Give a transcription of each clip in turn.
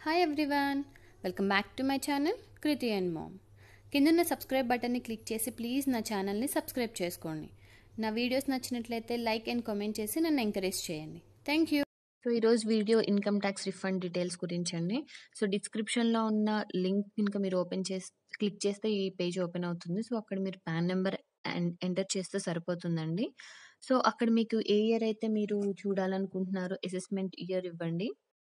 hi everyone welcome back to my channel Kriti and mom కిందన్న subscribe బటన్ని click చేసి please నా ఛానల్ని సబ్స్క్రైబ్ చేసుకోండి నా వీడియోస్ నచ్చినట్లయితే లైక్ అండ్ కామెంట్ చేసి నన్ను ఎంకరేజ్ చేయండి థ్యాంక్ యూ సో ఈరోజు video income tax refund details గురించి అండి సో డిస్క్రిప్షన్లో ఉన్న లింక్ కనుక మీరు ఓపెన్ చేసి క్లిక్ చేస్తే ఈ పేజ్ ఓపెన్ అవుతుంది సో అక్కడ మీరు పాన్ నెంబర్ ఎంటర్ చేస్తే సరిపోతుందండి సో అక్కడ మీకు ఏ ఇయర్ అయితే మీరు చూడాలనుకుంటున్నారో అసెస్మెంట్ ఇయర్ ఇవ్వండి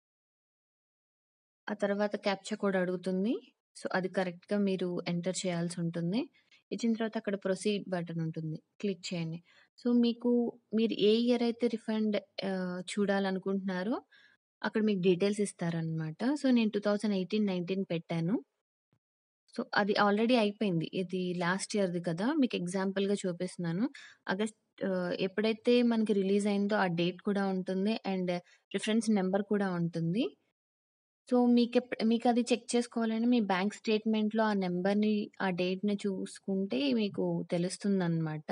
ఆ తర్వాత క్యాప్చా కోడ్ అడుగుతుంది సో అది కరెక్ట్గా మీరు ఎంటర్ చేయాల్సి ఉంటుంది ఇచ్చిన తర్వాత అక్కడ ప్రొసీడ్ బటన్ ఉంటుంది క్లిక్ చేయండి సో మీకు మీరు ఏ ఇయర్ అయితే రిఫండ్ చూడాలనుకుంటున్నారో అక్కడ మీకు డీటెయిల్స్ ఇస్తారనమాట సో నేను టూ థౌజండ్ ఎయిటీన్ నైన్టీన్ పెట్టాను సో అది ఆల్రెడీ అయిపోయింది ఇది లాస్ట్ ఇయర్ది కదా మీకు ఎగ్జాంపుల్గా చూపిస్తున్నాను ఆగస్ట్ ఎప్పుడైతే మనకి రిలీజ్ అయిందో ఆ డేట్ కూడా ఉంటుంది అండ్ రిఫరెన్స్ నెంబర్ కూడా ఉంటుంది సో మీకు మీకు అది చెక్ చేసుకోవాలని మీ బ్యాంక్ స్టేట్మెంట్లో ఆ నెంబర్ని ఆ డేట్ని చూసుకుంటే మీకు తెలుస్తుంది అనమాట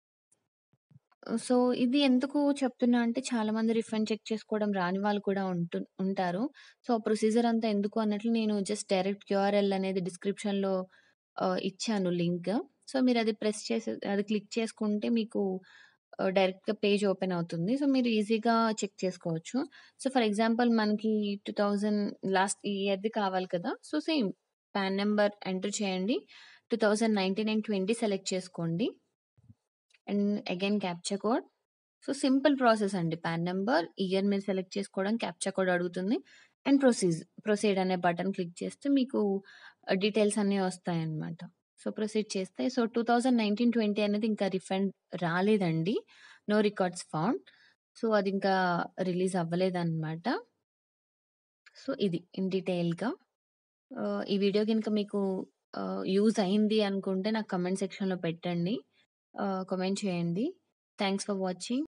సో ఇది ఎందుకు చెప్తున్నా అంటే చాలా మంది రిఫండ్ చెక్ చేసుకోవడం రాని వాళ్ళు కూడా ఉంటు ఉంటారు సో ప్రొసీజర్ అంతా ఎందుకు అన్నట్లు నేను జస్ట్ డైరెక్ట్ క్యూఆర్ఎల్ అనేది డిస్క్రిప్షన్లో ఇచ్చాను లింక్ సో మీరు అది ప్రెస్ చేసి అది క్లిక్ చేసుకుంటే మీకు డైరెక్ట్గా పేజ్ ఓపెన్ అవుతుంది సో మీరు ఈజీగా చెక్ చేసుకోవచ్చు సో ఫర్ ఎగ్జాంపుల్ మనకి టూ థౌజండ్ లాస్ట్ ఇయర్ది కావాలి కదా so same PAN number enter చేయండి two thousand nineteen and twenty select చేసుకోండి and again captcha code so simple process అండి పాన్ నెంబర్ ఇయర్ మీరు సెలెక్ట్ చేసుకోవడం క్యాప్చా కోడ్ అడుగుతుంది అండ్ ప్రొసీజ్ ప్రొసీడ్ అనే బటన్ క్లిక్ చేస్తే మీకు డీటెయిల్స్ అన్నీ వస్తాయి అన్నమాట సో ప్రొసీడ్ చేస్తే so two thousand nineteen twenty అనేది ఇంకా రిఫండ్ రాలేదండి నో రికార్డ్స్ ఫౌండ్ సో అది ఇంకా రిలీజ్ అవ్వలేదన్నమాట సో ఇది ఇన్ డీటెయిల్గా ఈ వీడియో కనుక మీకు యూజ్ అయింది అనుకుంటే నాకు కమెంట్ సెక్షన్లో పెట్టండి కామెంట్ చేయండి థ్యాంక్స్ ఫర్ వాచింగ్